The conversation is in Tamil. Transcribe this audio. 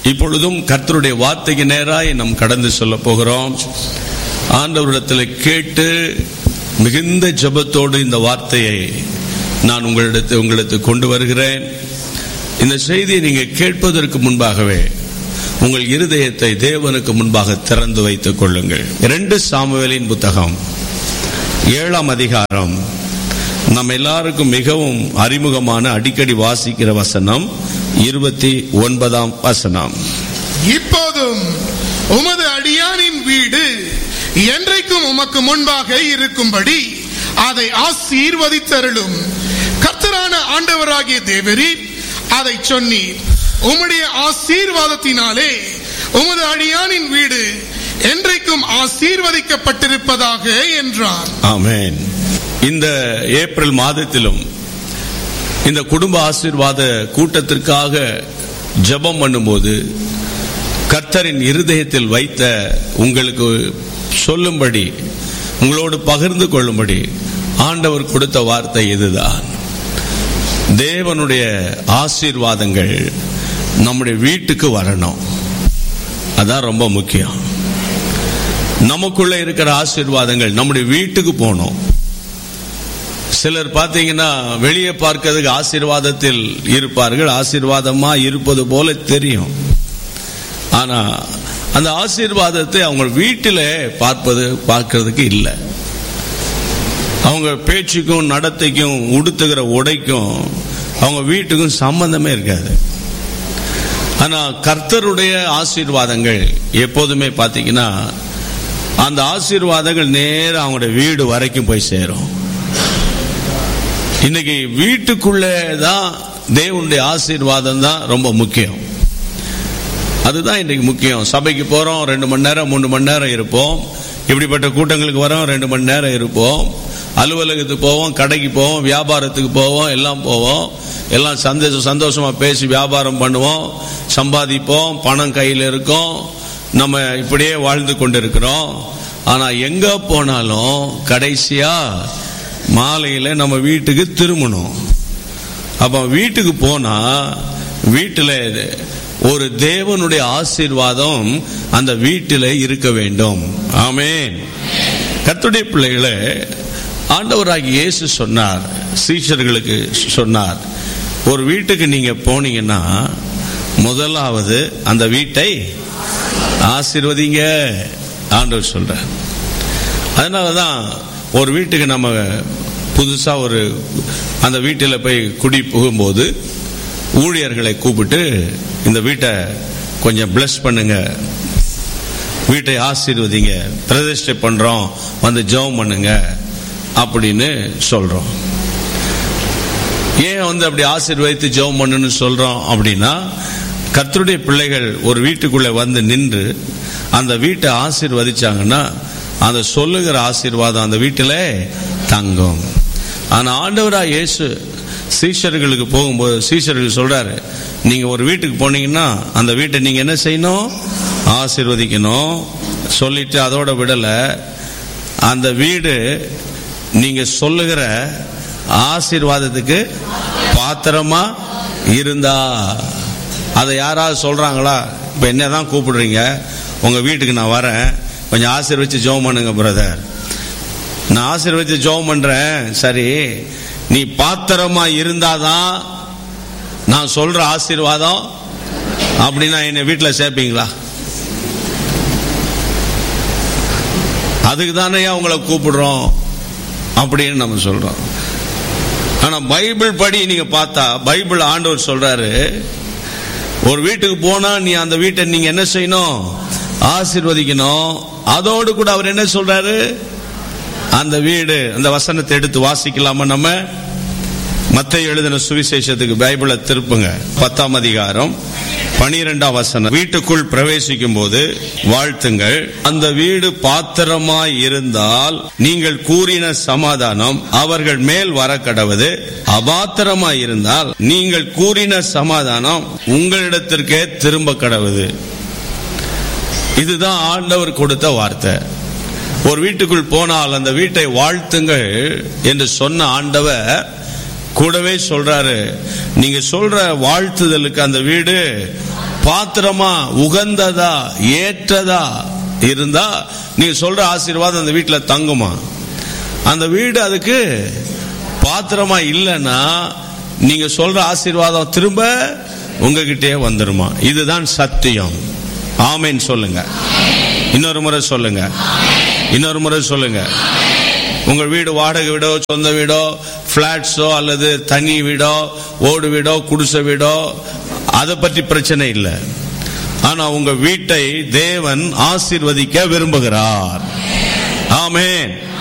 இப்பொழுதும் கர்த்தருடைய வார்த்தைக்கு நேராய் நாம் கடந்து சொல்ல போகிறோம் ஆண்டவரிடத்தில் கேட்டு மிகுந்த ஜெபத்தோடு இந்த வார்த்தையை நான் உங்களிடத்து உங்களுக்கு கொண்டு வருகிறேன் இந்த செய்தியை நீங்க கேட்பதற்கு முன்பாகவே உங்கள் இருதயத்தை தேவனுக்கு முன்பாக திறந்து வைத்துக் கொள்ளுங்கள் இரண்டு சாமுவேலின் புத்தகம் ஏழாம் அதிகாரம் நம்ம எல்லாருக்கும் மிகவும் அறிமுகமான அடிக்கடி வாசிக்கிற வசனம் இருபத்தி ஒன்பதாம் வசனம் இப்போதும் உமது அடியானின் வீடு என்றைக்கும் உமக்கு முன்பாக இருக்கும்படி அதை ஆசீர்வதித்தருளும் கர்த்தரான ஆண்டவராகிய தேவரீர் அதை சொன்னீர் உம்முடைய ஆசீர்வாதத்தினாலே உமது அடியானின் வீடு என்றைக்கும் ஆசீர்வதிக்கப்பட்டிருப்பதாக என்றார் ஆமென் இந்த ஏப்ரல் மாதத்திலும் இந்த குடும்ப ஆசீர்வாத கூட்டத்திற்காக ஜெபம் பண்ணும்போது கர்த்தரின் இருதயத்தில் வைத்த உங்களுக்கு சொல்லும்படி உங்களோடு பகிர்ந்து கொள்ளும்படி ஆண்டவர் கொடுத்த வார்த்தை இதுதான் தேவனுடைய ஆசீர்வாதங்கள் நம்முடைய வீட்டுக்கு வரணும் அதான் ரொம்ப முக்கியம் நமக்குள்ள இருக்கிற ஆசீர்வாதங்கள் நம்முடைய வீட்டுக்கு போகணும் சிலர் பார்த்தீங்கன்னா வெளியே பார்க்கிறதுக்கு ஆசீர்வாதத்தில் இருப்பார்கள் ஆசீர்வாதமா இருப்பது போல தெரியும் ஆனா அந்த ஆசீர்வாதத்தை அவங்க வீட்டில் பார்ப்பது பார்க்கிறதுக்கு இல்லை அவங்க பேச்சுக்கும் நடத்தைக்கும் உடுத்துகிற உடைக்கும் அவங்க வீட்டுக்கும் சம்பந்தமே இருக்காது ஆனா கர்த்தருடைய ஆசீர்வாதங்கள் எப்போதுமே பார்த்தீங்கன்னா அந்த ஆசீர்வாதங்கள் நேரா அவங்களுடைய வீடு வரைக்கும் போய் சேரும் இன்னைக்கு வீட்டுக்குள்ளே தான் தேவனுடைய ஆசீர்வாதம் தான் ரொம்ப முக்கியம் அதுதான் இன்றைக்கு முக்கியம் சபைக்கு போறோம் ரெண்டு மணி நேரம் மூணு மணி நேரம் இருப்போம் இப்படிப்பட்ட கூட்டங்களுக்கு வரோம் ரெண்டு மணி நேரம் இருப்போம் அலுவலகத்துக்கு போவோம் கடைக்கு போவோம் வியாபாரத்துக்கு போவோம் எல்லாம் போவோம் எல்லாம் சந்தோஷம் சந்தோஷமா பேசி வியாபாரம் பண்ணுவோம் சம்பாதிப்போம் பணம் கையில் இருக்கும் நம்ம இப்படியே வாழ்ந்து கொண்டிருக்கிறோம் ஆனா எங்க போனாலும் கடைசியா மாலையில நம்ம வீட்டுக்கு திரும்பணும் அப்ப வீட்டுக்கு போனா வீட்டில் ஒரு தேவனுடைய ஆசீர்வாதம் அந்த வீட்டில் இருக்க வேண்டும் ஆமென் கர்த்தருடைய பிள்ளைகளை ஆண்டவராகி இயேசு சொன்னார் சீஷர்களுக்கு சொன்னார் ஒரு வீட்டுக்கு நீங்க போனீங்கன்னா முதலாவது அந்த வீட்டை ஆசீர்வதிங்க ஆண்டவர் சொல்றார் அதனால தான் ஒரு வீட்டுக்கு நம்ம புதுசா ஒரு அந்த வீட்டில் போய் குடி புகும்போது ஊழியர்களை கூப்பிட்டு இந்த வீட்டை கொஞ்சம் bless பண்ணுங்க வீட்டை ஆசீர்வதிங்க பிரதிஷ்டை பண்றோம் வந்து ஜெபம் பண்ணுங்க அப்படின்னு சொல்றோம் ஏன் வந்து அப்படி ஆசீர்வதித்து ஜெபம் பண்ணுன்னு சொல்றோம் அப்படின்னா கர்த்தருடைய பிள்ளைகள் ஒரு வீட்டுக்குள்ள வந்து நின்று அந்த வீட்டை ஆசீர்வதிச்சாங்கன்னா அந்த சொல்லுகிற ஆசீர்வாதம் அந்த வீட்டில் தங்கும் ஆனா ஆண்டவரா இயேசு சீஷர்களுக்கு போகும்போது சீஷர்கள் சொல்றாரு நீங்க ஒரு வீட்டுக்கு போனீங்கன்னா அந்த வீட்டை நீங்க என்ன செய்யணும் ஆசீர்வதிக்கணும் சொல்லிட்டு அதோட விடல அந்த வீடு நீங்க சொல்லுகிற ஆசீர்வாதத்துக்கு பாத்திரமா இருந்தா அதை யாராவது சொல்றாங்களா இப்ப என்னதான் கூப்பிடுறீங்க உங்க வீட்டுக்கு நான் வரேன் கொஞ்சம் ஆசீர்வச்சு ஜெபம் பண்ணுங்க பிரதர் நான் ஆசீர்வச்சு ஜெபம் பண்றேன் சரி நீ பாத்திரமா இருந்தாதான் நான் சொல்ற ஆசீர்வாதம் அப்படின்னா என்னை வீட்டில் சேர்ப்பீங்களா அதுக்கு தானே உங்களை கூப்பிடுறோம் அப்படின்னு நம்ம சொல்றோம் ஆனா பைபிள் படி நீங்க பார்த்தா பைபிள் ஆண்டவர் சொல்றாரு ஒரு வீட்டுக்கு போனா நீ அந்த வீட்டை நீங்க என்ன செய்யணும் ஆசீர்வதிக்கணும் அதோடு கூட அவர் என்ன சொல்றாரு அந்த வீடு அந்த வசனத்தை எடுத்து வாசிக்கலாமா நம்ம மத்திய எழுதின சுவிசேஷத்துக்கு பைபிளை திருப்புங்க பத்தாம் அதிகாரம் பனிரெண்டாம் வசனம் வீட்டுக்குள் பிரவேசிக்கும் போது வாழ்த்துங்கள் அந்த வீடு பாத்திரமாய் இருந்தால் நீங்கள் கூறின சமாதானம் அவர்கள் மேல் வர கடவது அபாத்திரமாய் இருந்தால் நீங்கள் கூறின சமாதானம் உங்களிடத்திற்கே திரும்ப கடவுது இதுதான் ஆண்டவர் கொடுத்த வார்த்தை ஒரு வீட்டுக்குள் போனால் அந்த வீட்டை வாழ்த்துங்கள் என்று சொன்ன ஆண்டவர் கூடவே சொல்றாரு நீங்க சொல்ற வாழ்த்துதலுக்கு அந்த வீடு பாத்திரமா உகந்ததா ஏற்றதா இருந்தா நீங்க சொல்ற ஆசீர்வாதம் அந்த வீட்டுல தங்குமா அந்த வீடு அதுக்கு பாத்திரமா இல்லைன்னா நீங்க சொல்ற ஆசீர்வாதம் திரும்ப உங்ககிட்டயே வந்துருமா இதுதான் சத்தியம் ஆமேன்னு சொல்லுங்க இன்னொரு முறை சொல்லுங்க இன்னொரு முறை சொல்லுங்க உங்க வீடு வாடகை வீடோ சொந்த வீடோ பிளாட்ஸோ அல்லது தனி வீடோ ஓடு வீடோ குடிசை வீடோ அதை பற்றி பிரச்சனை இல்லை ஆனா உங்க வீட்டை தேவன் ஆசீர்வதிக்க விரும்புகிறார் ஆமென்